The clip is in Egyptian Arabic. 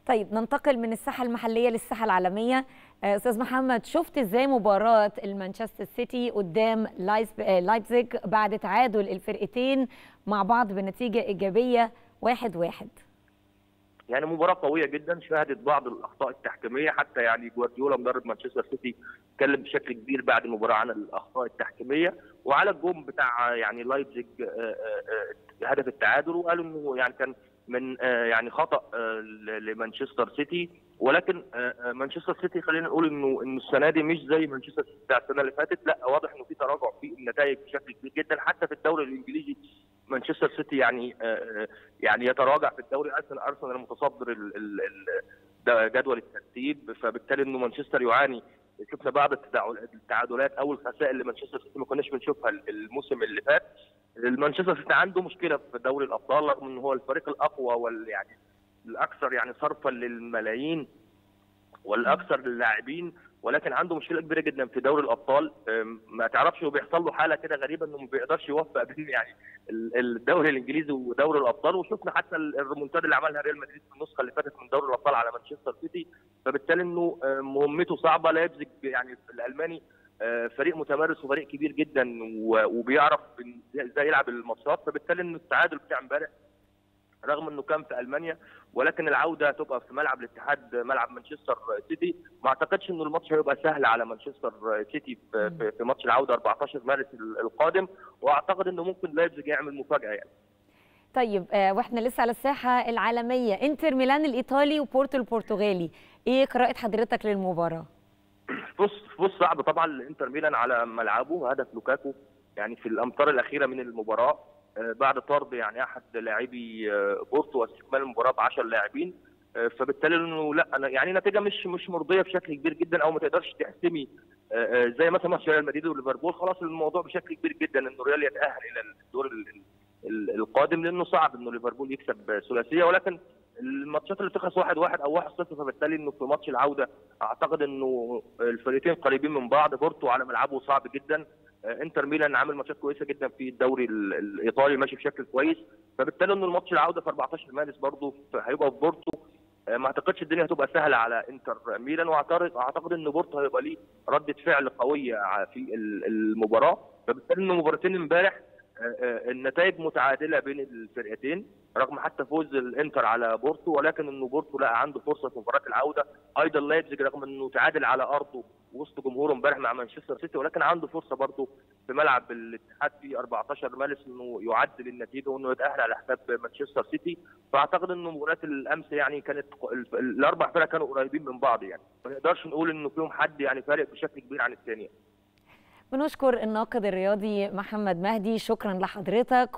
طيب ننتقل من الساحه المحليه للساحه العالميه استاذ محمد شفت ازاي مباراه المانشستر سيتي قدام لايبزيج بعد تعادل الفرقتين مع بعض بنتيجه ايجابيه واحد واحد يعني مباراه قويه جدا شهدت بعض الاخطاء التحكيميه حتى يعني جوارديولا مدرب مانشستر سيتي اتكلم بشكل كبير بعد المباراه عن الاخطاء التحكيميه وعلى الجون بتاع يعني لايبزيج هدف التعادل وقالوا انه يعني كان من يعني خطا لمانشستر سيتي ولكن مانشستر سيتي خلينا نقول انه انه السنه دي مش زي مانشستر سيتي بتاع السنه اللي فاتت لا واضح انه في تراجع في النتائج بشكل كبير جدا حتى في الدوري الانجليزي مانشستر سيتي يعني يعني يتراجع في الدوري ارسنال ارسنال متصدر جدول الترتيب فبالتالي انه مانشستر يعاني شفنا بعض التعادلات او الخسائر اللي مانشستر سيتي ما كناش بنشوفها الموسم اللي فات المانشستر سيتي عنده مشكله في دوري الابطال رغم ان هو الفريق الاقوى وال يعني الاكثر يعني صرفا للملايين والاكثر للاعبين ولكن عنده مشكله كبيره جدا في دوري الابطال ما تعرفش هو بيحصل له حاله كده غريبه انه ما بيقدرش يوفق بين يعني الدوري الانجليزي ودوري الابطال وشفنا حتى الريمونتاد اللي عملها ريال مدريد في النسخه اللي فاتت من دوري الابطال على مانشستر سيتي فبالتالي انه مهمته صعبه لايبزيج يعني الالماني فريق متمرس وفريق كبير جدا وبيعرف ازاي يلعب الماتشات فبالتالي انه التعادل بتاع امبارح رغم انه كان في المانيا ولكن العوده هتبقى في ملعب الاتحاد ملعب مانشستر سيتي ما اعتقدش انه الماتش هيبقى سهل على مانشستر سيتي في, في ماتش العوده 14 مارس القادم واعتقد انه ممكن لايبزيج يعمل مفاجاه يعني طيب آه واحنا لسه على الساحه العالميه انتر ميلان الايطالي وبورتو البرتغالي ايه قراءه حضرتك للمباراه بص بص صعب طبعا لانتر ميلان على ملعبه هدف لوكاكو يعني في الامتار الاخيره من المباراه بعد طرد يعني احد لاعبي بورتو واستكمال المباراه ب 10 لاعبين فبالتالي انه لا يعني نتيجه مش مش مرضيه بشكل كبير جدا او ما تقدرش تحسمي زي مثلا ماتش ريال مدريد وليفربول خلاص الموضوع بشكل كبير جدا انه ريال يتاهل الى الدور القادم لانه صعب انه ليفربول يكسب ثلاثيه ولكن الماتشات اللي بتخلص 1 1 او 1 0 فبالتالي انه في ماتش العوده اعتقد انه الفريقين قريبين من بعض بورتو على ملعبه صعب جدا انتر ميلان عامل ماتشات كويسه جدا في الدوري الايطالي ماشي بشكل كويس فبالتالي انه الماتش العوده في 14 مارس برضه هيبقى في بورتو ما اعتقدش الدنيا هتبقى سهله على انتر ميلان واعتقد اعتقد ان بورتو هيبقى ليه رده فعل قويه في المباراه فبالتالي انه مباراتين امبارح النتائج متعادله بين الفرقتين رغم حتى فوز الانتر على بورتو ولكن انه بورتو لقى عنده فرصه في مباراه العوده ايضا لايبزيج رغم انه تعادل على ارضه وسط جمهوره امبارح مع مانشستر سيتي ولكن عنده فرصه برضه في ملعب الاتحاد في 14 مارس انه يعدل النتيجه وانه يتاهل على حساب مانشستر سيتي فاعتقد انه مباريات الامس يعني كانت الاربع فرق كانوا قريبين من بعض يعني ما نقدرش نقول انه فيهم حد يعني فارق بشكل كبير عن الثاني بنشكر الناقد الرياضي محمد مهدي شكرا لحضرتك